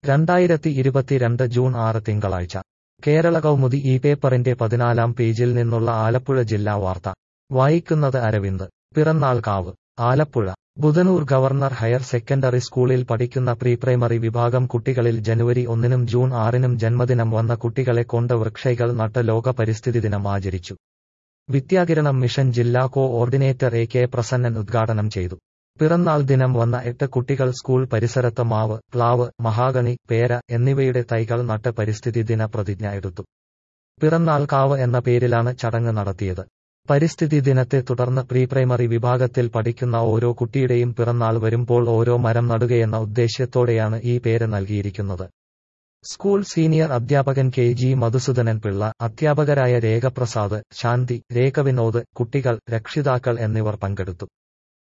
രണ്ടായിരത്തി ഇരുപത്തിരണ്ട് ജൂൺ ആറ് തിങ്കളാഴ്ച കേരള കൗമുദി ഈ പേപ്പറിന്റെ പതിനാലാം പേജിൽ നിന്നുള്ള ആലപ്പുഴ ജില്ലാ വാർത്ത വായിക്കുന്നത് അരവിന്ദ് പിറന്നാൾ കാവ് Alappuzha Budhanoor governor higher secondary സ്കൂളിൽ പഠിക്കുന്ന പ്രീ പ്രൈമറി വിഭാഗം കുട്ടികളിൽ ജനുവരി ഒന്നിനും ജൂൺ ആറിനും ജന്മദിനം വന്ന കുട്ടികളെ കൊണ്ട് വൃക്ഷൈകൾ നട്ട് ലോക പരിസ്ഥിതി ദിനം ആചരിച്ചു വിദ്യാകിരണം മിഷൻ ജില്ലാ coordinator A K Prasannan ഉദ്ഘാടനം ചെയ്തു പിറന്നാൾ ദിനം വന്ന എട്ട് കുട്ടികൾ സ്കൂൾ പരിസരത്ത് മാവ് പ്ലാവ് മഹാഗണി പേര എന്നിവയുടെ തൈകൾ നട്ട് പരിസ്ഥിതി ദിന പ്രതിജ്ഞ എടുത്തു പിറന്നാൾ കാവ് എന്ന പേരിലാണ് ചടങ്ങ് നടത്തിയത് പരിസ്ഥിതി ദിനത്തെ തുടർന്ന് പ്രീ പ്രൈമറി വിഭാഗത്തിൽ പഠിക്കുന്ന ഓരോ കുട്ടിയുടെയും പിറന്നാൾ വരുമ്പോൾ ഓരോ മരം നടുകയെന്ന ഉദ്ദേശ്യത്തോടെയാണ് ഈ പേര് നൽകിയിരിക്കുന്നത് സ്കൂൾ സീനിയർ അധ്യാപകൻ കെ ജി മധുസൂദനൻ പിള്ള അധ്യാപകരായ രേഖപ്രസാദ് ശാന്തി രേഖ വിനോദ് കുട്ടികൾ രക്ഷിതാക്കൾ എന്നിവർ പങ്കെടുത്തു